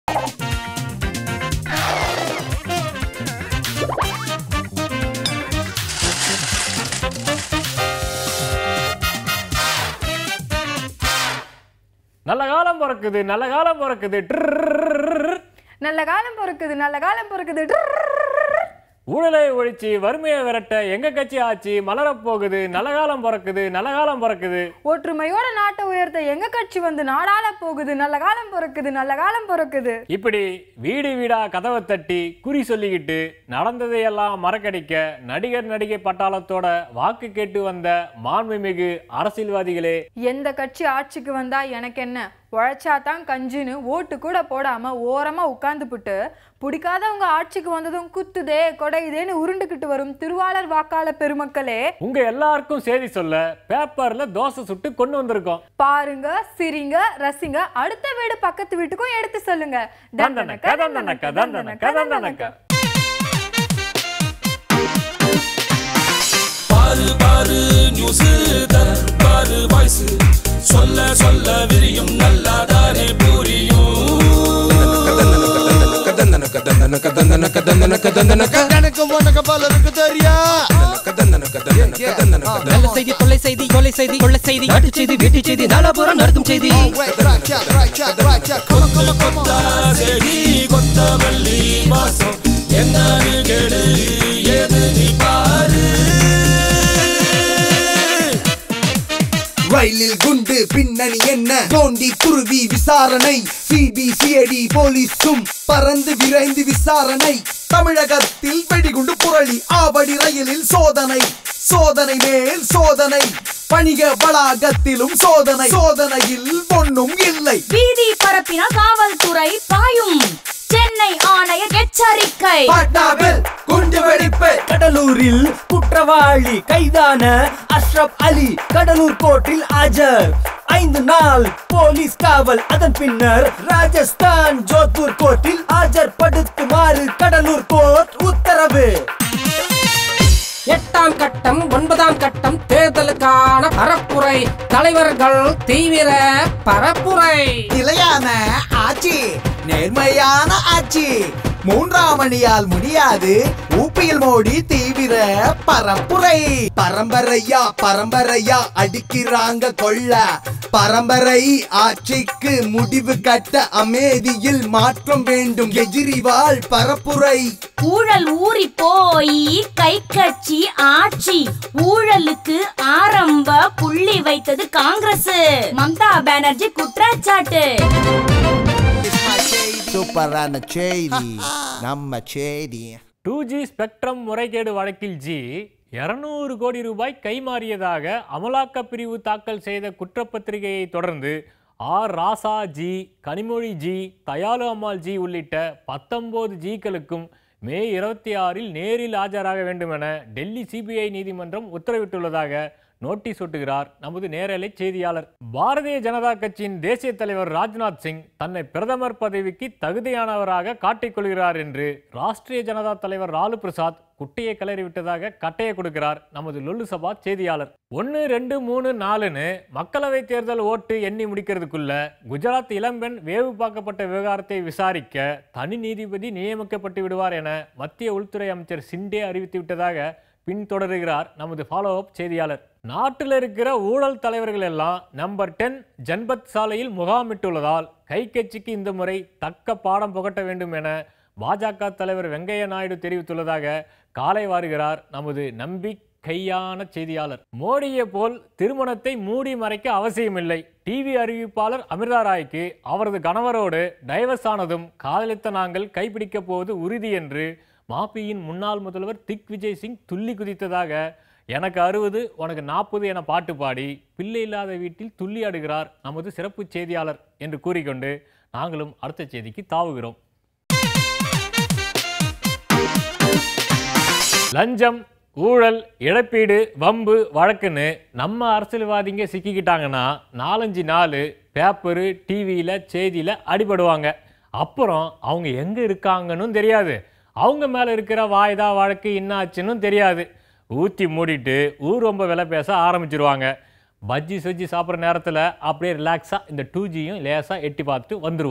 நல்ல காலம் பிறக்குது நல்ல காலம் பிறக்குது ட்ரிர்ர்ர்ர்ர். நல்ல காலம் பொறுக்குது நல்ல காலம் பொறுக்குது ஊழலை ஒழிச்சு வறுமையை விரட்ட எங்க கட்சி ஆச்சு மலரப் போகுது நல்ல காலம் பிறக்குது நல்ல காலம் பிறக்குது ஒற்றுமையோட நாட்டை உயர்த்த எங்க கட்சி வந்து நாடாள போகுது நல்ல காலம் பொறுக்குது நல்ல காலம் பொறுக்குது இப்படி வீடு வீடா கதவை தட்டி குறி சொல்லிக்கிட்டு நடந்ததையெல்லாம் மறக்கடிக்க நடிகர் நடிகை பட்டாளத்தோட வாக்கு கேட்டு வந்த மாண்புமிகு அரசியல்வாதிகளே எந்த கட்சி ஆட்சிக்கு வந்தா எனக்கு என்ன உழைச்சாதான் கஞ்சின்னு ஓட்டு கூட போடாம ஓரமா உட்கார்ந்துப்புட்டு பிடிக்காதவங்க ஆட்சிக்கு வந்ததும் குத்துதே கொடையுதேன்னு உருண்டுகிட்டு வரும் திருவாளர் வாக்காளர் பெருமக்களே உங்க எல்லாருக்கும் செய்தி சொல்ல பேப்பர்ல தோசை சுட்டு கொண்டு வந்திருக்கோம் பாருங்க சிரிங்க ரசிங்க அடுத்த வீடு பக்கத்து வீட்டுக்கும் எடுத்து சொல்லுங்க தந்தனக்க தந்தனக்க தந்தனக்க தந்தனக்க பாரு பாரு நியூஸ் பாரு வாய்ஸ் சொல்ல சொல்ல விரியும் நல்லாதானே புரியும் எனக்கு உனக்கு பலருக்கு தெரியா நல்ல செய்தி கொள்ளை செய்தி கொலை செய்தி கொள்ளை செய்தி நாட்டு செய்தி வீட்டு செய்தி நாலாபுரம் நடத்தும் செய்தி செடி கொத்தமல்லி வாசம் என்னன்னு கேடு ஏது நீ பாரு ரயிலில் குண்டு பின்னணி என்ன தோண்டி துருவி விசாரணை சிபிசிஐடி போலீஸும் பறந்து விரைந்து விசாரணை தமிழகத்தில் வெடிகுண்டு புரளி ஆவடி ரயிலில் சோதனை சோதனை மேல் சோதனை வணிக வளாகத்திலும் சோதனை சோதனையில் ஒண்ணும் இல்லை வீதி பரப்பினால் காவல்துறை பாயும் சென்னை ஆணையர் எச்சரிக்கை பாட்னாவில் குண்டு வெடிப்பு கடலூரில் குற்றவாளி கைதான அஷ்ரப் அலி கடலூர் கோர்ட்டில் ஆஜர் ஐந்து நாள் போலீஸ் காவல் அதன் பின்னர் ராஜஸ்தான் ஜோத்பூர் கோர்ட்டில் ஆஜர்படுத்துமாறு கடலூர் கோர்ட் உத்தரவு எட்டாம் கட்டம் ஒன்பதாம் கட்டம் தேர்தலுக்கான பரப்புரை தலைவர்கள் தீவிர பரப்புரை நிலையான ஆட்சி நேர்மையான ஆட்சி மூன்றாம் அணியால் முடியாது ஊப்பியில் மோடி தீவிர பரப்புரை பரம்பரையா பரம்பரையா அடிக்கிறாங்க கொள்ள பரம்பரை ஆட்சிக்கு முடிவு கட்ட அமேதியில் மாற்றம் வேண்டும் கெஜ்ரிவால் பரப்புரை ஊழல் ஊறி போய் கை கட்சி ஆட்சி ஊழலுக்கு ஆரம்ப புள்ளி வைத்தது காங்கிரஸ் மம்தா பானர்ஜி குற்றச்சாட்டு சூப்பரான செய்தி நம்ம செய்தி டூ ஜி ஸ்பெக்ட்ரம் முறைகேடு வழக்கில் ஜி இருநூறு கோடி ரூபாய் கைமாறியதாக அமலாக்க பிரிவு தாக்கல் செய்த குற்றப்பத்திரிகையை தொடர்ந்து ஆர் ராசா ஜி கனிமொழி ஜி தயாலு அம்மாள் ஜி உள்ளிட்ட பத்தொன்பது ஜிக்களுக்கும் மே இருபத்தி ஆறில் நேரில் ஆஜராக வேண்டும் என டெல்லி சிபிஐ நீதிமன்றம் உத்தரவிட்டுள்ளதாக நோட்டீஸ் ஒட்டுகிறார் நமது நேரலை செய்தியாளர் பாரதிய ஜனதா கட்சியின் தேசிய தலைவர் ராஜ்நாத் சிங் தன்னை பிரதமர் பதவிக்கு தகுதியானவராக காட்டிக்கொள்கிறார் என்று ராஷ்டிரிய ஜனதா தலைவர் லாலு பிரசாத் குட்டையை கிளறி விட்டதாக கட்டையை கொடுக்கிறார் நமது லொல்லு சபா செய்தியாளர் ஒன்று ரெண்டு மூணு நாலுன்னு மக்களவை தேர்தல் ஓட்டு எண்ணி முடிக்கிறதுக்குள்ள குஜராத் இளம்பெண் வேவு பார்க்கப்பட்ட விவகாரத்தை விசாரிக்க தனி நீதிபதி நியமிக்கப்பட்டு விடுவார் என மத்திய உள்துறை அமைச்சர் சிண்டே அறிவித்து விட்டதாக பின்தொடருகிறார் நமது ஃபாலோ அப் செய்தியாளர் நாட்டில் இருக்கிற ஊழல் தலைவர்கள் எல்லாம் நம்பர் டென் ஜன்பத் சாலையில் முகாமிட்டுள்ளதால் கை கட்சிக்கு இந்த முறை தக்க பாடம் புகட்ட வேண்டும் என பாஜக தலைவர் வெங்கையா நாயுடு தெரிவித்துள்ளதாக காலை வாருகிறார் நமது நம்பிக்கையான செய்தியாளர் மோடியை போல் திருமணத்தை மூடி மறைக்க அவசியமில்லை டிவி அறிவிப்பாளர் அமிர்தா ராய்க்கு அவரது கணவரோடு டைவர்ஸ் ஆனதும் காதலித்த நாங்கள் கைப்பிடிக்கப் போவது உறுதி என்று மாப்பியின் முன்னாள் முதல்வர் திக் விஜய் சிங் துள்ளி குதித்ததாக எனக்கு அறுபது உனக்கு நாற்பது என பாட்டு பாடி பிள்ளை இல்லாத வீட்டில் துள்ளி ஆடுகிறார் நமது சிறப்பு செய்தியாளர் என்று கூறிக்கொண்டு நாங்களும் அடுத்த செய்திக்கு தாவுகிறோம் லஞ்சம் ஊழல் இழப்பீடு வம்பு வழக்குன்னு நம்ம அரசியல்வாதிங்க சிக்கிக்கிட்டாங்கன்னா நாலஞ்சு நாள் பேப்பரு டிவியில் செய்தியில் அடிபடுவாங்க அப்புறம் அவங்க எங்கே இருக்காங்கன்னு தெரியாது அவங்க மேலே இருக்கிற வாய்தா வழக்கு என்னாச்சுன்னு தெரியாது ஊற்றி மூடிட்டு ஊர் ரொம்ப விலை பேச ஆரம்பிச்சிருவாங்க பஜ்ஜி சொஜ்ஜி சாப்பிட்ற நேரத்தில் அப்படியே ரிலாக்ஸாக இந்த டூ ஜியும் லேசாக எட்டி பார்த்துட்டு வந்துடுவோம்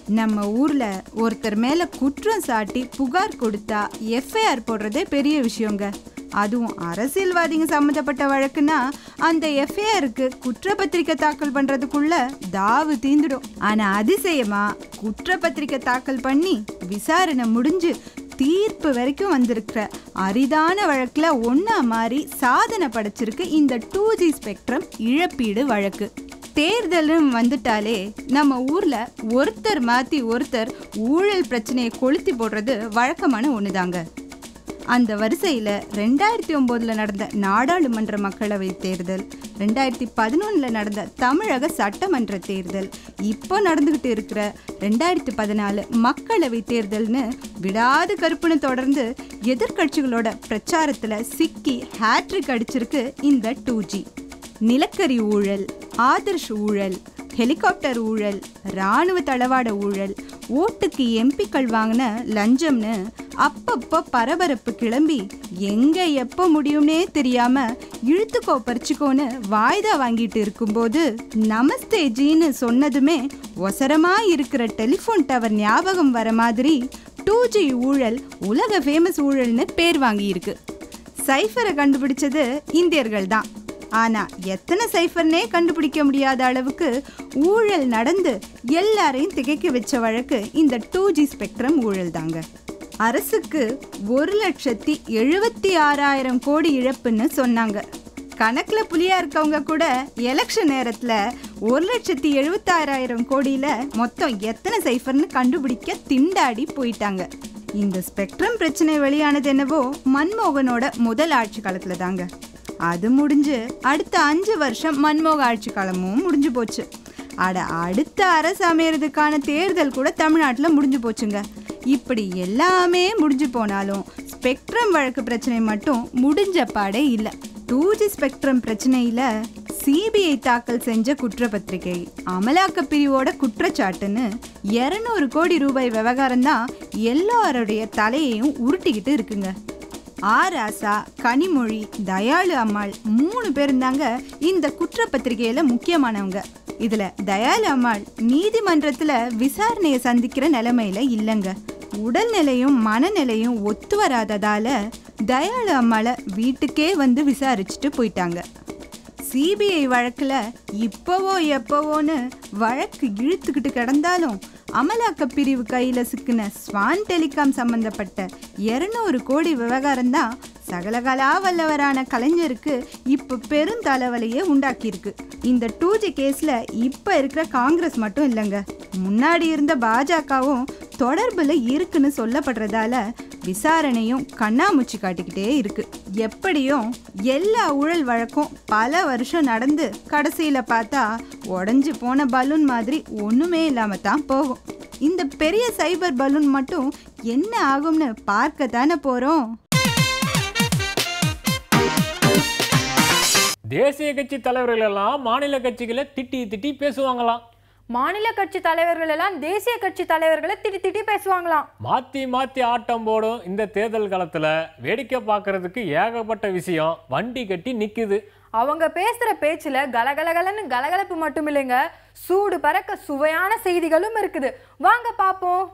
நம்ம ஊர்ல ஒருத்தர் மேல குற்றம் சாட்டி புகார் கொடுத்தா எஃப்ஐஆர் போடுறதே பெரிய விஷயங்க அதுவும் அரசியல்வாதிங்க சம்மந்தப்பட்ட வழக்குனா அந்த எஃப்ஐஆருக்கு குற்றப்பத்திரிக்கை தாக்கல் பண்றதுக்குள்ள தாவு தீந்துடும் ஆனா அதிசயமா குற்றப்பத்திரிக்கை தாக்கல் பண்ணி விசாரணை முடிஞ்சு தீர்ப்பு வரைக்கும் வந்திருக்கிற அரிதான வழக்குல ஒண்ணா மாறி சாதனை படைச்சிருக்கு இந்த டூ ஜி ஸ்பெக்ட்ரம் இழப்பீடு வழக்கு தேர்தலும் வந்துட்டாலே நம்ம ஊர்ல ஒருத்தர் மாத்தி ஒருத்தர் ஊழல் பிரச்சனையை கொளுத்தி போடுறது வழக்கமான ஒண்ணுதாங்க அந்த வரிசையில் ரெண்டாயிரத்தி ஒம்போதில் நடந்த நாடாளுமன்ற மக்களவை தேர்தல் ரெண்டாயிரத்தி பதினொன்றில் நடந்த தமிழக சட்டமன்ற தேர்தல் இப்போ நடந்துக்கிட்டு இருக்கிற ரெண்டாயிரத்தி பதினாலு மக்களவை தேர்தல்னு விடாது கருப்புன்னு தொடர்ந்து எதிர்க்கட்சிகளோட பிரச்சாரத்தில் சிக்கி ஹேட்ரிக் அடிச்சிருக்கு இந்த டூ ஜி நிலக்கரி ஊழல் ஆதர்ஷ் ஊழல் ஹெலிகாப்டர் ஊழல் ராணுவ தளவாட ஊழல் ஓட்டுக்கு எம்பிக்கள் வாங்கின லஞ்சம்னு அப்பப்போ பரபரப்பு கிளம்பி எங்க எப்போ முடியும்னே தெரியாம இழுத்துக்கோ பறிச்சுக்கோன்னு வாய்தா வாங்கிட்டு இருக்கும்போது நமஸ்தே ஜின்னு சொன்னதுமே ஒசரமா இருக்கிற டெலிஃபோன் டவர் ஞாபகம் வர மாதிரி டூ ஜி ஊழல் உலக ஃபேமஸ் ஊழல்னு பேர் வாங்கியிருக்கு சைஃபரை கண்டுபிடிச்சது இந்தியர்கள் தான் ஆனா எத்தனை சைஃபர்னே கண்டுபிடிக்க முடியாத அளவுக்கு ஊழல் நடந்து எல்லாரையும் திகைக்க வச்ச வழக்கு இந்த டூ ஜி ஸ்பெக்ட்ரம் ஊழல் தாங்க அரசுக்கு ஒரு லட்சத்தி எழுபத்தி ஆறாயிரம் கோடி இழப்புன்னு சொன்னாங்க கணக்குல புலியா இருக்கவங்க கூட எலெக்ஷன் நேரத்துல ஒரு லட்சத்தி எழுபத்தாறாயிரம் கோடியில மொத்தம் எத்தனை சைஃபர்னு கண்டுபிடிக்க திண்டாடி போயிட்டாங்க இந்த ஸ்பெக்ட்ரம் பிரச்சனை வெளியானது என்னவோ மன்மோகனோட முதல் ஆட்சி காலத்துல தாங்க அது முடிஞ்சு அடுத்த அஞ்சு வருஷம் மன்மோக ஆட்சி காலமும் முடிஞ்சு போச்சு அட அடுத்த அரசு அமையறதுக்கான தேர்தல் கூட தமிழ்நாட்டில் முடிஞ்சு போச்சுங்க இப்படி எல்லாமே முடிஞ்சு போனாலும் ஸ்பெக்ட்ரம் வழக்கு பிரச்சனை மட்டும் முடிஞ்ச பாடே இல்லை டூ ஜி ஸ்பெக்ட்ரம் பிரச்சனையில் சிபிஐ தாக்கல் செஞ்ச குற்றப்பத்திரிகை அமலாக்க பிரிவோட குற்றச்சாட்டுன்னு இரநூறு கோடி ரூபாய் விவகாரம் தான் எல்லாருடைய தலையையும் உருட்டிக்கிட்டு இருக்குங்க ஆர் ஆசா கனிமொழி தயாளு அம்மாள் மூணு பேரும் தாங்க இந்த குற்றப்பத்திரிகையில முக்கியமானவங்க இதுல தயாளு அம்மாள் நீதிமன்றத்துல விசாரணையை சந்திக்கிற நிலைமையில இல்லைங்க உடல்நிலையும் மனநிலையும் ஒத்து வராததால தயாளு அம்மாளை வீட்டுக்கே வந்து விசாரிச்சுட்டு போயிட்டாங்க சிபிஐ வழக்கில் இப்போவோ எப்போவோன்னு வழக்கு இழுத்துக்கிட்டு கிடந்தாலும் அமலாக்க பிரிவு கையில் சிக்கின ஸ்வான் டெலிகாம் சம்பந்தப்பட்ட இருநூறு கோடி விவகாரம் தான் சகலகலா வல்லவரான கலைஞருக்கு இப்போ பெரும் தலைவலியை உண்டாக்கியிருக்கு இந்த டூ ஜி கேஸில் இப்போ இருக்கிற காங்கிரஸ் மட்டும் இல்லைங்க முன்னாடி இருந்த பாஜகவும் தொடர்பில் இருக்குன்னு சொல்லப்படுறதால விசாரணையும் கண்ணாமூச்சி காட்டிக்கிட்டே இருக்கு எப்படியும் எல்லா ஊழல் வழக்கும் பல வருஷம் நடந்து கடைசியில் பார்த்தா உடஞ்சி போன பலூன் மாதிரி ஒன்றுமே இல்லாமல் தான் போகும் இந்த பெரிய சைபர் பலூன் மட்டும் என்ன ஆகும்னு பார்க்க தானே போகிறோம் தேசிய கட்சி தலைவர்கள் எல்லாம் மாநில கட்சிகளை திட்டி திட்டி பேசுவாங்களாம் மாநில கட்சி தலைவர்கள் எல்லாம் தேசிய கட்சி தலைவர்களை திட்டி திட்டி பேசுவாங்களாம் மாத்தி மாத்தி ஆட்டம் போடும் இந்த தேர்தல் காலத்துல வேடிக்கை பார்க்கறதுக்கு ஏகப்பட்ட விஷயம் வண்டி கட்டி நிக்குது அவங்க பேசுற பேச்சுல கலகலகலன்னு கலகலப்பு மட்டும் இல்லைங்க சூடு பறக்க சுவையான செய்திகளும் இருக்குது வாங்க பாப்போம்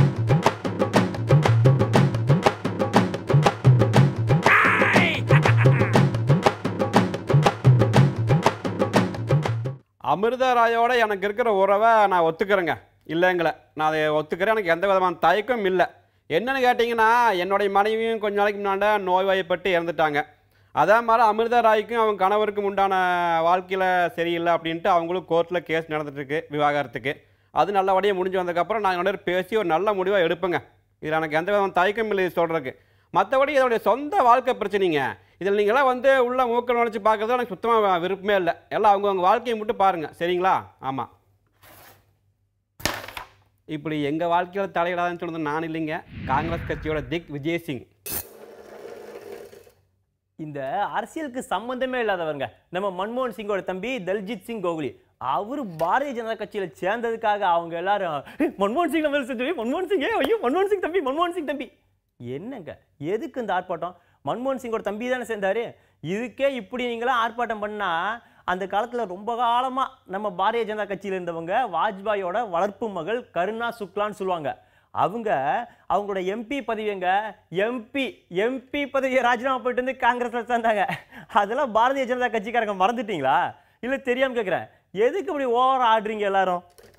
அமிர்தராயோட எனக்கு இருக்கிற உறவை நான் ஒத்துக்கிறேங்க இல்லைங்கள நான் அதை ஒத்துக்கிறேன் எனக்கு எந்த விதமான தயக்கம் இல்லை என்னன்னு கேட்டிங்கன்னா என்னுடைய மனைவியும் கொஞ்ச நாளைக்கு முன்னாண்ட நோய்வாய்ப்பட்டு இறந்துட்டாங்க அதே மாதிரி அமிர்தராய்க்கும் அவங்க கணவருக்கும் உண்டான வாழ்க்கையில் சரியில்லை அப்படின்ட்டு அவங்களும் கோர்ட்டில் கேஸ் நடந்துட்டுருக்கு விவாகரத்துக்கு அது நல்லபடியாக முடிஞ்சு வந்ததுக்கப்புறம் நான் என்னோட பேசி ஒரு நல்ல முடிவாக எடுப்பேங்க இதில் எனக்கு எந்த விதமான தயக்கம் இல்லை இது சொல்கிறதுக்கு மற்றபடி இதனுடைய சொந்த வாழ்க்கை பிரச்சனைங்க இதில் நீங்களாம் வந்து உள்ள மூக்க நுழைச்சி பார்க்கறது எனக்கு சுத்தமாக விருப்பமே இல்லை எல்லாம் அவங்கவுங்க வாழ்க்கையை மட்டும் பாருங்கள் சரிங்களா ஆமாம் இப்படி எங்கள் வாழ்க்கையில் தலையிடாதுன்னு சொன்னது நான் இல்லைங்க காங்கிரஸ் கட்சியோட திக் விஜய் சிங் இந்த அரசியலுக்கு சம்பந்தமே இல்லாதவங்க நம்ம மன்மோகன் சிங்கோட தம்பி தல்ஜித் சிங் கோகுலி அவரு பாரதிய ஜனதா கட்சியில சேர்ந்ததுக்காக அவங்க எல்லாரும் "ஏய், மன்மோகன் சிங் நம்ம செஞ்சு மன்மோகன் சிங் ஏ ஐயோ மன்மோகன் சிங் தம்பி மன்மோகன் சிங் தம்பி என்னங்க எதுக்கு இந்த ஆர்ப்பாட்டம் மன்மோகன் சிங்கோட தம்பி தானே சேர்ந்தாரு இதுக்கே இப்படி நீங்களாம் ஆர்ப்பாட்டம் பண்ணா அந்த காலத்தில் ரொம்ப காலமாக நம்ம பாரதிய ஜனதா கட்சியில் இருந்தவங்க வாஜ்பாயோட வளர்ப்பு மகள் கருணா சுக்லான்னு சொல்லுவாங்க அவங்க அவங்களோட எம்பி பதவியங்க எம்பி எம்பி பதவியை ராஜினாமா போயிட்டு வந்து காங்கிரஸ்ல சேர்ந்தாங்க அதெல்லாம் பாரதிய ஜனதா கட்சிக்காரங்க மறந்துட்டீங்களா இல்லை தெரியாம கேட்குறேன் எதுக்கு இப்படி ஓவர் ஆடுறீங்க எல்லாரும்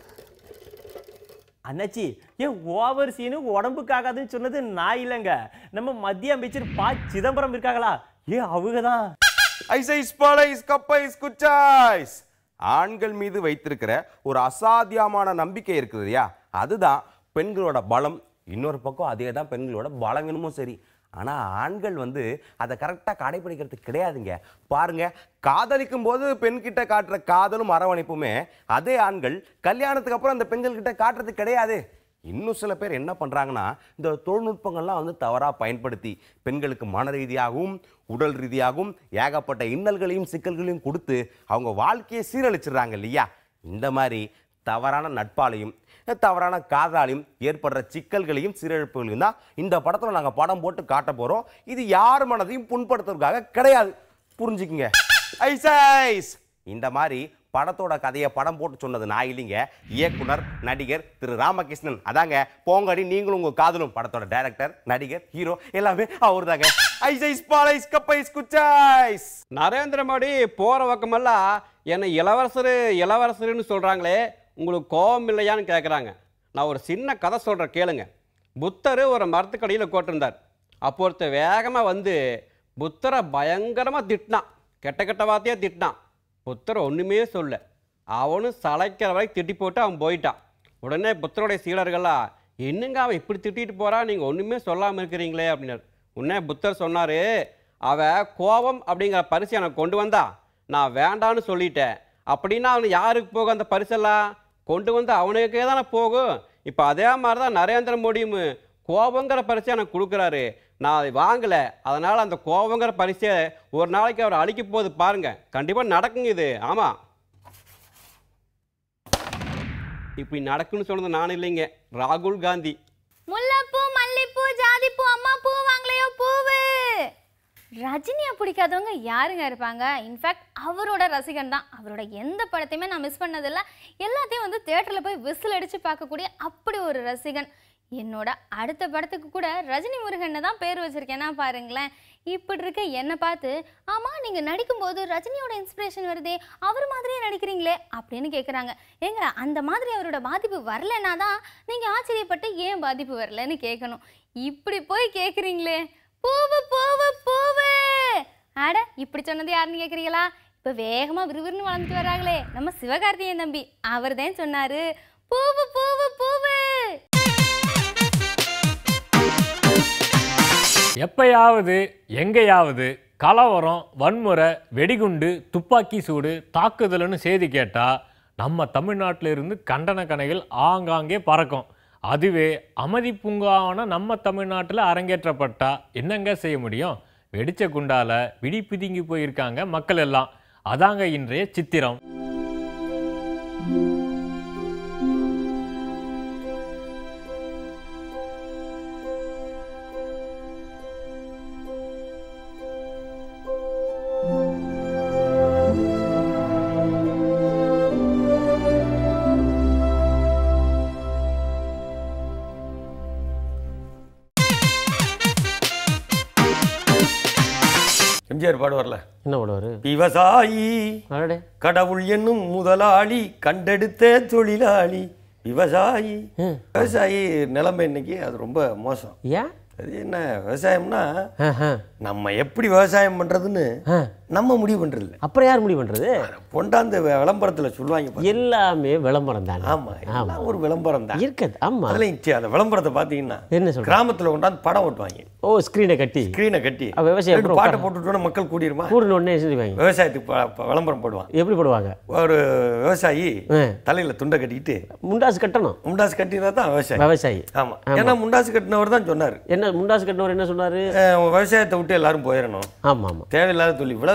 அண்ணாச்சி ஏன் ஓவர் சீனு உடம்புக்காகாதுன்னு சொன்னது நான் இல்லைங்க நம்ம மத்திய அமைச்சர் ப சிதம்பரம் இருக்காங்களா ஏ அவங்க தான் ஐசைஸ் பாலைஸ் கப்பைஸ் குச்சாய்ஸ் ஆண்கள் மீது வைத்திருக்கிற ஒரு அசாத்தியமான நம்பிக்கை இருக்குது இல்லையா அதுதான் பெண்களோட பலம் இன்னொரு பக்கம் அதே தான் பெண்களோட பலவீனமும் சரி ஆனால் ஆண்கள் வந்து அதை கரெக்டாக கடைபிடிக்கிறது கிடையாதுங்க பாருங்க காதலிக்கும் போது பெண்கிட்ட காட்டுற காதலும் அரவணைப்புமே அதே ஆண்கள் கல்யாணத்துக்கு அப்புறம் அந்த பெண்கள்கிட்ட காட்டுறது கிடையாது இன்னும் சில பேர் என்ன பண்ணுறாங்கன்னா இந்த தொழில்நுட்பங்கள்லாம் வந்து தவறாக பயன்படுத்தி பெண்களுக்கு மன ரீதியாகவும் உடல் ரீதியாகவும் ஏகப்பட்ட இன்னல்களையும் சிக்கல்களையும் கொடுத்து அவங்க வாழ்க்கையை சீரழிச்சிடுறாங்க இல்லையா இந்த மாதிரி தவறான நட்பாலையும் தவறான காதலாலையும் ஏற்படுற சிக்கல்களையும் சீரழிப்புகளையும் தான் இந்த படத்தில் நாங்கள் படம் போட்டு காட்ட போகிறோம் இது யார் மனதையும் புண்படுத்துறதுக்காக கிடையாது புரிஞ்சுக்குங்க ஐஸ் ஐஸ் இந்த மாதிரி படத்தோட கதையை படம் போட்டு சொன்னது நான் இல்லைங்க இயக்குனர் நடிகர் திரு ராமகிருஷ்ணன் அதாங்க போங்கடி நீங்களும் உங்க காதலும் படத்தோட டைரக்டர் நடிகர் ஹீரோ எல்லாமே அவர் தாங்க ஐஸ் ஐஸ் பாலைஸ் கப்பைஸ் குச்சாய்ஸ் நரேந்திர மோடி போகிற பக்கமெல்லாம் என்னை இளவரசர் இளவரசர்னு சொல்கிறாங்களே உங்களுக்கு கோபம் இல்லையான்னு கேட்குறாங்க நான் ஒரு சின்ன கதை சொல்கிறேன் கேளுங்க புத்தர் ஒரு மரத்துக்கடியில் கோட்டிருந்தார் அப்போ ஒருத்தர் வேகமாக வந்து புத்தரை பயங்கரமாக திட்டினான் கெட்ட கெட்ட வார்த்தையாக திட்டினான் புத்தர் ஒன்றுமே சொல்ல அவனும் சளைக்கிற வரைக்கும் திட்டி போட்டு அவன் போயிட்டான் உடனே புத்தருடைய சீடர்கள்லாம் என்னங்க அவன் இப்படி திட்டிட்டு போகிறான் நீங்கள் ஒன்றுமே சொல்லாமல் இருக்கிறீங்களே அப்படின்னாரு உடனே புத்தர் சொன்னார் அவ கோபம் அப்படிங்கிற பரிசு எனக்கு கொண்டு வந்தா நான் வேண்டான்னு சொல்லிட்டேன் அப்படின்னா அவனு யாருக்கு போகும் அந்த பரிசெல்லாம் கொண்டு வந்து அவனுக்கே தானே போகும் இப்போ அதே மாதிரி தான் நரேந்திர மோடியும் கோபங்கிற பரிசை எனக்கு கொடுக்குறாரு நான் அதை வாங்கலை அதனால் அந்த கோபங்கிற பரிசை ஒரு நாளைக்கு அவர் அழிக்க போகுது பாருங்க கண்டிப்பாக நடக்குங்க இது ஆமாம் இப்படி நடக்குன்னு சொன்னது நான் இல்லைங்க ராகுல் காந்தி முல்லைப்பூ மல்லிப்பூ ஜாதிப்பூ அம்மா பூ வாங்கலையோ பூவு ரஜினியை பிடிக்காதவங்க யாருங்க இருப்பாங்க இன்ஃபேக்ட் அவரோட ரசிகன் தான் அவரோட எந்த படத்தையுமே நான் மிஸ் பண்ணதில்ல எல்லாத்தையும் வந்து தேட்டரில் போய் விசில் அடித்து பார்க்கக்கூடிய அப்படி ஒரு ரசிகன் என்னோட அடுத்த படத்துக்கு கூட ரஜினி முருகனை தான் பேர் வச்சிருக்கேன்னா பாருங்களேன் இப்படி இருக்க என்னை பார்த்து ஆமாம் நீங்கள் நடிக்கும்போது ரஜினியோட இன்ஸ்பிரேஷன் வருதே அவர் மாதிரியே நடிக்கிறீங்களே அப்படின்னு கேட்குறாங்க ஏங்க அந்த மாதிரி அவரோட பாதிப்பு வரலன்னா தான் நீங்கள் ஆச்சரியப்பட்டு ஏன் பாதிப்பு வரலன்னு கேட்கணும் இப்படி போய் கேட்குறீங்களே பூவு பூவு பூவு அட இப்படி சொன்னது யாருன்னு கேட்குறீங்களா இப்போ வேகமாக விறுவிறுன்னு வளர்ந்துட்டு வராங்களே நம்ம சிவகார்த்திகேயன் தம்பி அவர் தான் சொன்னார் பூவு பூவு பூவு எப்பயாவது எங்கேயாவது கலவரம் வன்முறை வெடிகுண்டு துப்பாக்கி சூடு தாக்குதல்னு செய்தி கேட்டால் நம்ம தமிழ்நாட்டில் இருந்து கண்டன கணைகள் ஆங்காங்கே பறக்கும் அதுவே அமைதி பூங்காவான நம்ம தமிழ்நாட்டில் அரங்கேற்றப்பட்டா என்னங்க செய்ய முடியும் வெடிச்ச குண்டால விடி பிதுங்கி போயிருக்காங்க மக்கள் எல்லாம் அதாங்க இன்றைய சித்திரம் எம்ஜிஆர் பாடுவார்ல என்ன பாடுவாரு விவசாயி அடடே கடவுள் என்னும் முதலாளி கண்டெடுத்த தொழிலாளி விவசாயி விவசாயி நிலைமை இன்னைக்கு அது ரொம்ப மோசம் ஏன் அது என்ன விவசாயம்னா நம்ம எப்படி விவசாயம் பண்றதுன்னு நம்ம முடிவு பண்றது இல்ல அப்புறம் யார் முடிவு பண்றது கொண்டாந்து வி- விளம்பரத்துல சொல்லுவாங்க பாருங்க. எல்லாமே விளம்பரம் தானே ஆமா எல்லாம் ஒரு விளம்பரம் தான் இருக்குது ஆமா அதுல இச்சி, அந்த விளம்பரத்தை பாத்தீங்கன்னா என்ன சொல்ற கிராமத்துல கொண்டாந்து படம் ஓட்டுவாங்க ஓ ஸ்கிரீனை கட்டி ஸ்கிரீனை கட்டி அப்ப விவசாயம் ரெண்டு அப்புறம் பாட்டை உட்கார- போட்டுட்டோன்னா மக்கள் கூடிருமா கூடுன உடனே செஞ்சுவாங்க விவசாயத்துக்கு ப- ப- விளம்பரம் போடுவான் எப்படி போடுவாங்க ஒரு விவசாயி தலையில துண்டை கட்டிக்கிட்டு முண்டாசு கட்டணும் முண்டாசு கட்டினா தான் விவசாயி விவசாயி ஆமா ஏன்னா முண்டாசு கட்டினவர் தான் சொன்னாரு என்ன முண்டாசு கட்டினவர் என்ன சொன்னாரு அஹ், விவசாயத்தை விட்டு எல்லாரும் போயிடணும் ஆமா ஆமா தேவையில்லாத தொழில் இவ்வளவு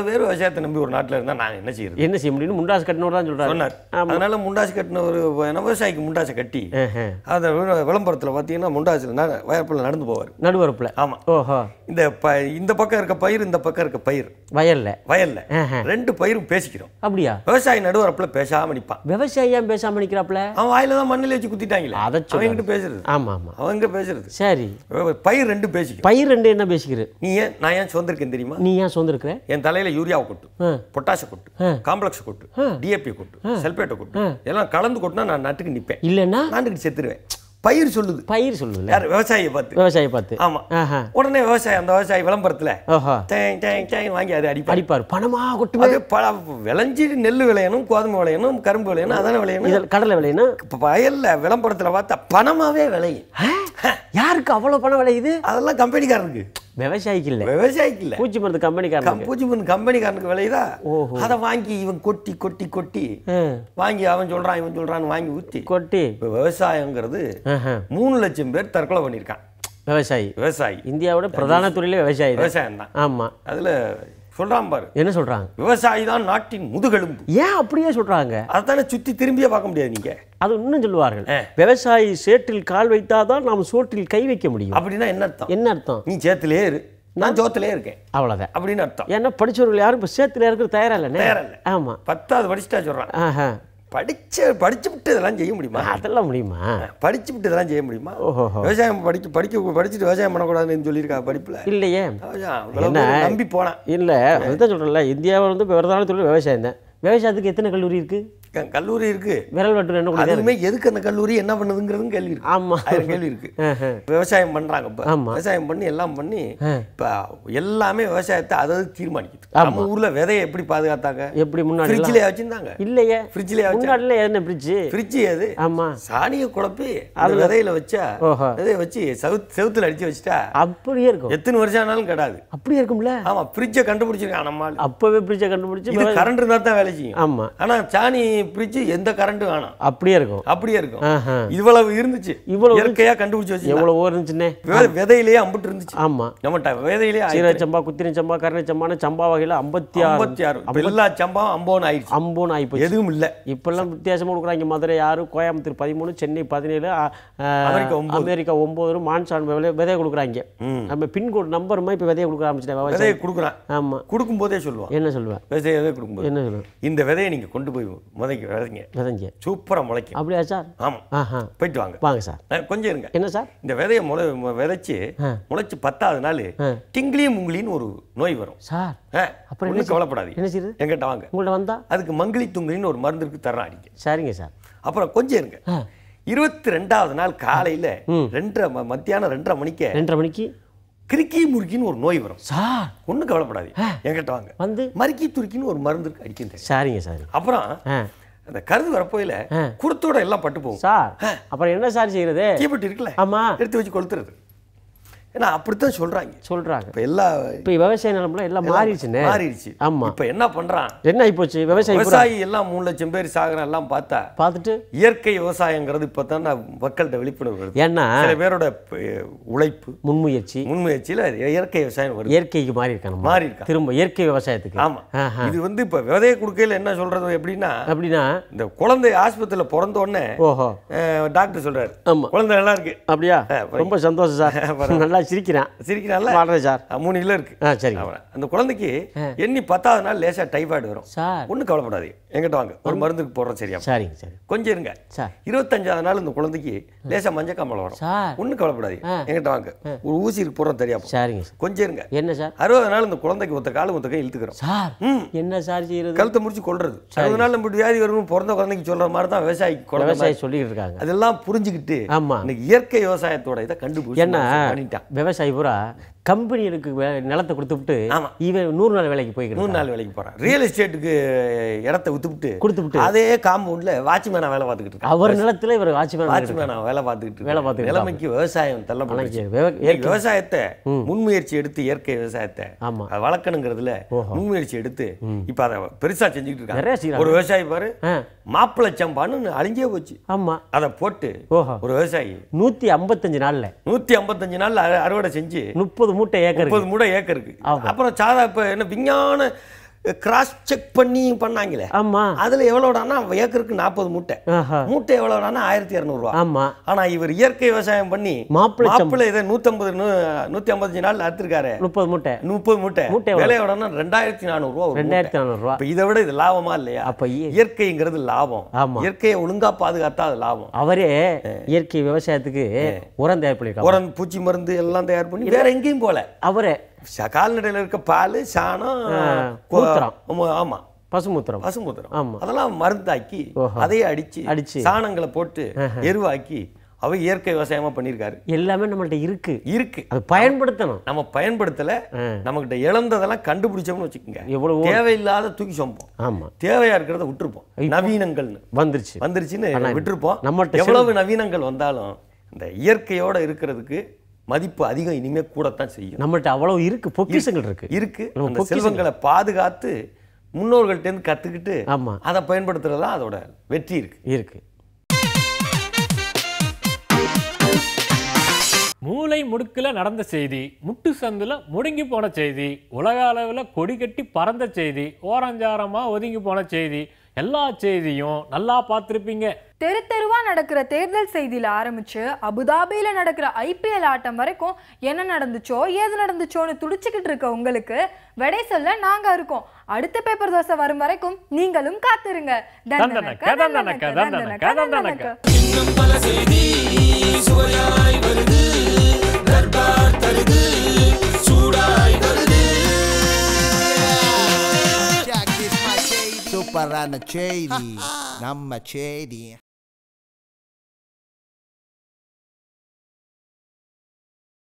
பேர் விவசாயத்தை நம்பி ஒரு நாட்டுல இருந்தா நாங்க என்ன செய்யறது என்ன செய்ய முடியும் முண்டாசு கட்டினவர் தான் சொல்றாரு சொன்னார் அதனால முண்டாசு கட்டின ஒரு விவசாயிக்கு முண்டாசை கட்டி அந்த வி- விளம்பரத்துல பாத்தீங்கன்னா முண்டாசுல ந- வயற்புல நடந்து போவார் நடுவரப்புல ஆமா ஓஹோ இந்த ப இந்த பக்கம் இருக்க பயிர் இந்த பக்கம் இருக்க பயிர் வயல்ல வயல்ல ரெண்டு பயிரும் பேசிக்கிறோம் அப்படியா விவசாயி நடுவரப்புல பேசாம நிப்பான் விவசாயி ஏன் பேசாம நிக்கிறாப்ல அவன் வாயில தான் மண்ணில் வச்சு குத்திட்டாங்களே அதை அவன்கிட்ட பேசுறது ஆமா ஆமா அவங்க பேசுறது சரி பயிர் ரெண்டு பேசிக்கிறோம் பயிர் ரெண்டு என்ன பேசிக்கிற நீ ஏன் நான் ஏன் சொந்திருக்கேன் தெரியுமா நீ ஏன் சொந்திருக்கிற என் தலையில யூரியாவை கொட்டு பொட்டாசை கொட்டு காம்ப்ளெக்ஸ் கொட்டு டிஏபி கொட்டு செல்பேட்டை கொட்டு எல்லாம் கலந்து கொட்டினா நான் நாட்டுக்கு நிப்பேன் இல்லைன்னா நாட்டுக்கு செத்துருவேன் பயிர் சொல்லுது பயிர் சொல்லுது யார் விவசாயியை பார்த்து விவசாயி பார்த்து ஆமா ஆஹா. உடனே விவசாயி அந்த விவசாயி விளம்பரத்துல ஓஹோ டேங் டேங் டேங் வாங்கி அதை அடிப்பார் அடிப்பார் பணமா கொட்டுமே அது ப- விளைஞ்சி நெல் விளையணும் கோதுமை விளையணும் கரும்பு விளையணும் அதானே விளையணும் இதில் கடலை விளையணும் இப்ப வயல்ல விளம்பரத்துல பார்த்தா பணமாவே விளையும் யாருக்கு அவ்வளவு பணம் விளையுது அதெல்லாம் கம்பெனிக்காரனுக்கு விவசாயிக்கு இல்ல விவசாயிக்கு இல்ல பூச்சி மருந்து கம்பெனிக்காரனுக்கு பூச்சி மருந்து கம்பெனிக்காரனுக்கு விளையுதா அதை வாங்கி இவன் கொட்டி கொட்டி கொட்டி வாங்கி அவன் சொல்றான் இவன் சொல்றான்னு வாங்கி ஊத்தி கொட்டி இப்ப விவசாயங்கிறது மூணு லட்சம் பேர் தற்கொலை பண்ணியிருக்கான் விவசாயி விவசாயி இந்தியாவோட பிரதான துறையில விவசாயி தான். விவசாயம் தான் ஆமா அதுல சொல்றான் பாரு என்ன சொல்றாங்க விவசாயி தான் நாட்டின் முதுகெலும்பு ஏன் அப்படியே சொல்றாங்க அதானே சுத்தி திரும்பியே பார்க்க முடியாது நீங்க அது இன்னும் சொல்லுவார்கள் விவசாயி சேற்றில் கால் வைத்தாதான் நாம் சோற்றில் கை வைக்க முடியும் அப்படின்னா என்ன அர்த்தம் என்ன அர்த்தம் நீ சேத்திலே இரு நான் ஜோத்திலே இருக்கேன் அவ்வளவுதான் அப்படின்னு அர்த்தம் ஏன்னா படிச்சவர்கள் யாரும் இப்ப சேத்துல இருக்கிற தயாரா இல்லைண்ணே தயாரா இல்ல. ஆமா பத்தாவது படிச்சுட்டா சொல்றான் ஆஹா படிச்ச படிச்சு விட்டு இதெல்லாம் செய்ய முடியுமா அதெல்லாம் முடியுமா படிச்சு விட்டு இதெல்லாம் செய்ய முடியுமா ஓஹோஹோ. விவசாயம் படிக்க படிக்க படிச்சுட்டு விவசாயம் பண்ணக்கூடாதுன்னு சொல்லியிருக்கா படிப்புல இல்லையே விவசாயம் இவ்வளவு என்ன தூரம் நம்பி போனான் இல்ல அதுதான் சொல்றேன்ல இந்தியாவில் வந்து பிரதான தொழில் விவசாயம் தான் விவசாயத்துக்கு எத்தனை கல்லூரி இருக்கு க- கல்லூரி இருக்கு விரல் வெட்டு என்ன கூட அதுவுமே எதுக்கு அந்த கல்லூரி என்ன பண்ணுதுங்கிறதும் கேள்வி இருக்கு ஆமா ஆயிரம் கேள்வி இருக்கு ஆஹா. விவசாயம் பண்றாங்க இப்ப ஆமா. விவசாயம் பண்ணி எல்லாம் பண்ணி ஆ. இப்ப எல்லாமே விவசாயத்தை அதாவது தீர்மானிக்குது ஆமா. நம்ம ஊர்ல விதையை எப்படி பாதுகாத்தாங்க எப்படி முன்னாடி ஃப்ரிட்ஜ்லயே வச்சிருந்தாங்க இல்லையே ஃப்ரிட்ஜ்லயே வச்சாங்க முன்னாடில என்ன ஃப்ரிட்ஜ் ஃப்ரிட்ஜ் எது ஆமா சாணியை குழப்பி அந்த அதுல- விதையில வச்சா ஓஹோ. விதைய வச்சு செவுத் செவுத்துல அடிச்சு வச்சுட்டா அப்படியே இருக்கும் எத்தனை வருஷம் ஆனாலும் கெடாது அப்படியே இருக்கும்ல ஆமா ஃப்ரிட்ஜை கண்டுபிடிச்சிருக்கான் நம்ம ஆளு. அப்பவே ஃப்ரிட்ஜை கண்டுபிடிச்சு இது விவ- கரண்ட் இருந்தா தான் வேலை செய்யும் ஆமா ஆனா சாணி ஃப்ரிட்ஜ் எந்த கரண்ட்டும் வேணாம் அப்படியே இருக்கும் அப்படியே இருக்கும் ஆஹா. இவ்வளவு இருந்துச்சு இவ்வளவு இயற்கையா கண்டுபிடிச்சு வச்சு எவ்வளவு ஓர் இருந்துச்சுன்னே விதையிலேயே அம்புட்டு இருந்துச்சு ஆமா நம்மகிட்ட விதையிலேயே சீரக சம்பா குத்திரை சம்பா கரணை சம்பான சம்பா வகையில ஐம்பத்தி ஆறு ஐம்பத்தி ஆறு இப்ப எல்லா சம்பவம் அம்போன்னு ஆயிடுச்சு அம்போன்னு ஆயிப்போச்சு எதுவும் இல்ல இப்பெல்லாம் வித்தியாசமா கொடுக்குறாங்க மதுரை ஆறு கோயம்புத்தூர் பதிமூணு சென்னை பதினேழு அ, அ, அமெரிக்கா ஒன்பது. அமெரிக்கா ஒன்பது மான்சான் விலை விதைய கொடுக்குறாங்க நம்ம பின்கோடு நம்பர் மாதிரி இப்போ விதைய கொடுக்க ஆரம்பிச்சிட்டேன் விதையை விவசாயம் கொடுக்குறான் ஆமா கொடுக்கும் போதே சொல்லுவான் என்ன சொல்லுவேன் விதையை விதை கொடுக்கும்போது என்ன சொல்லுவேன் இந்த விதையை நீங்க கொண்டு போய் முதைக்கு விதைங்க விதைங்க சூப்பரா முளைக்கும் அப்படியா சார் ஆமா ஆஹா போயிட்டு வாங்க வாங்க சார் அஹ், கொஞ்சம் இருங்க என்ன சார் இந்த விதையை முளை மு- விதைச்சு முளைச்சு பத்தாவது நாள் டிங்கிலி முங்கிலின்னு ஒரு நோய் வரும் சார் அஹ், அப்புறம் ஒண்ணும் என்ன கவலைப்படாதீங்க என்ன செய்யுது எங்கிட்ட வாங்க உங்கள்ட்ட வந்தா அதுக்கு மங்கிலி துங்கிலின்னு ஒரு மருந்து இருக்கு தர்றேன் அடிக்க சரிங்க சார் அப்புறம் கொஞ்சம் இருங்க இருபத்தி ரெண்டாவது நாள் காலையில ரெண்டரை ம- மத்தியானம் ரெண்டரை மணிக்கு ரெண்டரை மணிக்கு கிறுக்கி முறுக்கின்னு ஒரு நோய் வரும் சார் ஒண்ணும் கவலைப்படாது என்கிட்ட வாங்க வந்து மறுக்கி துருக்கின்னு ஒரு மருந்து இருக்கு அடிக்க சரிங்க சார் அப்புறம் ஆ அந்த கருது வரப்போயில குருத்தோட எல்லாம் பட்டு போகும் சார் அப்புறம் என்ன சார் செய்யறது தீப்பெட்டி இருக்குல்ல ஆமா எடுத்து வச்சு கொளுத்துறது ஏன்னா அப்படித்தான் சொல்றாங்க சொல்றாங்க இப்ப எல்லா இப்போ விவசாய நிலம்லாம் எல்லாம் மாறிடுச்சுண்ணே மாறிடுச்சு ஆமா இப்ப என்ன பண்றான் என்ன ஆயிப்போச்சு விவசாயி பூரா விவசாயி எல்லாம் மூணு லட்சம் பேர் சாகுறான் எல்லாம் பார்த்தா பார்த்துட்டு இயற்கை விவசாயங்கிறது இப்பதான் மக்கள்கிட்ட விழிப்புணர்வு வருது ஏன்னா சில பேரோட ப- உழைப்பு முன்முயற்சி முன்முயற்சியில இயற்கை விவசாயம் வருது இயற்கைக்கு மாறி இருக்காங்க மாறி இருக்கா திரும்ப இயற்கை விவசாயத்துக்கு ஆமா ஆஹா. இது வந்து இப்ப விதைய கொடுக்கையில என்ன சொல்றது எப்படின்னா அப்படின்னா இந்த குழந்தை ஆஸ்பத்திரியில பிறந்த உடனே ஓஹோ அஹ், டாக்டர் சொல்றாரு ஆமா குழந்தை நல்லா இருக்கு அப்படியா ஆ, போய். ரொம்ப சந்தோஷம் சார் பரவாயில்ல. நல்லா சிரிக்கிறேன் சிரிக்கிறான்ல வாழ்றேன் சார் அஹ், மூணு கிலோ இருக்கு ஆ சரிங்க அப்புறம் அந்த குழந்தைக்கு எண்ணி பத்தாவது நாள் லேசா டைஃபாய்டு வரும் சார் ஒண்ணும் கவலைப்படாது எங்கிட்ட வாங்க ஒரு மருந்துக்கு போடுறோம் சரியா சரிங்க சரி கொஞ்சம் இருங்க சார் இருபத்தஞ்சாவது நாள் இந்த குழந்தைக்கு லேசா மஞ்சள் காமலை வரும் சார் ஒண்ணும் கவலைப்படாது ஆ. எங்கிட்ட வாங்க ஒரு ஊசி இருக்கு போடுறோம் தெரியாம சரிங்க சார் கொஞ்சம் இருங்க என்ன சார் அறுபது நாள் இந்த குழந்தைக்கு ஒத்த காலம் ஒத்த கை இழுத்துக்கிறோம் சார் ம் என்ன சார் செய்யறது கழுத்தை முடிச்சு கொள்றது அறுபது நாள் நம்ம வியாதி வரும்னு பிறந்த குழந்தைக்கு சொல்ற மாதிரி தான் விவசாயிக்கு குழந்தை விவசாயி மாதிரி. சொல்லிட்டு இருக்காங்க அதெல்லாம் புரிஞ்சுக்கிட்டு ஆமா இன்னைக்கு இயற்கை விவசாயத்தோட இதை கண்டுபிடிச்சு ஏன்னா மனுஷன் பண்ணிட்டான் விவசாயி பூரா கம்பெனிகளுக்கு வே- நிலத்தை கொடுத்துவிட்டு ஆமா. இவன் நூறு நாள் வேலைக்கு போய்க்கிறான் நூறு நாள் வேலைக்கு போறான் ரியல் எஸ்டேட்டுக்கு இடத்த வித்துவிட்டு கொடுத்துவிட்டு அதே காம்பவுண்ட்ல வாட்ச்மேனா வேலை பார்த்துக்கிட்டு இருக்கான் அவர் நிலத்துல இவர் வாட்ச்மேன் வாட்ச்மேனா வேலை பார்த்துக்கிட்டு வேலை இருக்கான். பார்த்துக்கிட்டு நிலைமைக்கு விவசாயம் தள்ளப்பட்டுச்சு அன்னைக்கு விவ- இன்னைக்கு விவசாயத்தை முன்முயற்சி எடுத்து இயற்கை விவசாயத்தை ஆமா. அதை வளர்க்கணுங்கிறதுல முன்முயற்சி எடுத்து இப்ப அதை பெருசா செஞ்சுக்கிட்டு நிறைய இருக்காங்க செய்றாங்க. ஒரு விவசாயி பாரு ஆ. மாப்பிள்ளை சம்பான்னு அழிஞ்சே போச்சு ஆமா அதை போட்டு ஓஹோ ஒரு விவசாயி நூத்தி ஐம்பத்தஞ்சு நாள்ல நூத்தி ஐம்பத்தஞ்சு நாள்ல அறு- அறுவடை செஞ்சு முப்பது மூட்டை ஏக்கர் முப்பது மூடை ஏக்கருக்கு ஆமா. அப்புறம் சாதா இப்ப என்ன விஞ்ஞான கிராஸ் செக் பண்ணி பண்ணாங்களே ஆமா அதுல எவ்வளோடானா ஏக்கருக்கு நாற்பது மூட்டை ஆஹா. மூட்டை எவ்வளோடானா ஆயிரத்தி இரநூறுவா ஆமா ஆனா இவர் இயற்கை விவசாயம் பண்ணி மாப்பிளை சம்பா. மாப்பிள்ளை இதை நூற்றம்பது நூற்றி ஐம்பத்தஞ்சு நாள் அறுத்துருக்காரு முப்பது மூட்டை முப்பது மூட்டை மூட்டை எவ்வளவு? விலை எவ்வளோனா ரெண்டாயிரத்தி நானூறுரூவா ரெண்டாயிரத்தி நானூறுரூவா இப்போ இதை விட இது லாபமா இல்லையா அப்ப இய- இயற்கைங்கிறது லாபம் ஆமா. இயற்கையை ஒழுங்கா பாதுகாத்தா அது லாபம் அவரே இயற்கை விவசாயத்துக்கு உரம் தயார் பண்ணிருக்காங்க உரம் பூச்சி மருந்து எல்லாம் தயார் பண்ணி வேற எங்கேயும் போல அவரே ச- கால்நடையில இருக்க பால் சாணம் ஆ, கொ- மூத்திரம். ஆமா, ஆமா பசுமூத்திரம் பசுமூத்திரம் ஆமா. அதெல்லாம் மருந்தாக்கி ஓஹோ. அதையே அடிச்சு அடிச்சு. சாணங்களை போட்டு எருவாக்கி அவ இயற்கை விவசாயமா பண்ணியிருக்காரு எல்லாமே நம்மள்ட்ட இருக்கு இருக்கு அது பயன்படுத்தணும் நம்ம பயன்படுத்தல ஆ. நம்மகிட்ட இழந்ததெல்லாம் கண்டுபிடிச்சோம்னு வச்சுக்கோங்க எவ்வளவோ தேவையில்லாத தூக்கி சொம்போம் ஆமா தேவையா இருக்கிறத விட்டுருப்போம் இப்போ- நவீனங்கள்னு வந்துருச்சு வந்துருச்சுன்னு ஆனா விட்டுருப்போம் நம்மள்ட்ட எவ்வளவு நவீனங்கள் வந்தாலும் இந்த இயற்கையோட இருக்கிறதுக்கு மதிப்பு அதிகம் இனிமே கூடத்தான் செய்யும் நம்மள்ட்ட அவ்வளவு இருக்கு பொக்கிஷங்கள் இருக்கு இருக்கு நம்ம அந்த பொக்கிஷங்கள். செல்வங்களை பாதுகாத்து முன்னோர்கள்ட்ட இருந்து கத்துக்கிட்டு ஆமா அதை பயன்படுத்துறது தான் அதோட வெற்றி இருக்கு இருக்கு மூளை முடுக்கில் நடந்த செய்தி முட்டு சந்துல முடங்கி போன செய்தி உலக அளவில் கொடி கட்டி பறந்த செய்தி ஓரஞ்சாரமா ஒதுங்கி போன செய்தி எல்லா செய்தியும் நல்லா பார்த்துருப்பீங்க தெரு தெருவா நடக்கிற தேர்தல் செய்தியில ஆரம்பிச்சு அபுதாபியில நடக்கிற ஐபிஎல் ஆட்டம் வரைக்கும் என்ன நடந்துச்சோ ஏது நடந்துச்சோன்னு துடிச்சுக்கிட்டு இருக்க உங்களுக்கு விடை சொல்ல நாங்க இருக்கோம் அடுத்த பேப்பர் தோசை வரும் வரைக்கும் நீங்களும் காத்திருங்க தந்தனக்க, தந்தனக்க, தந்தனக்க, தந்தனக்க. இன்னும் பல செய்தி சுவையாய் வருது தர்பார் தருது சூடாய் வருது சூப்பரான செய்தி நம்ம செய்தி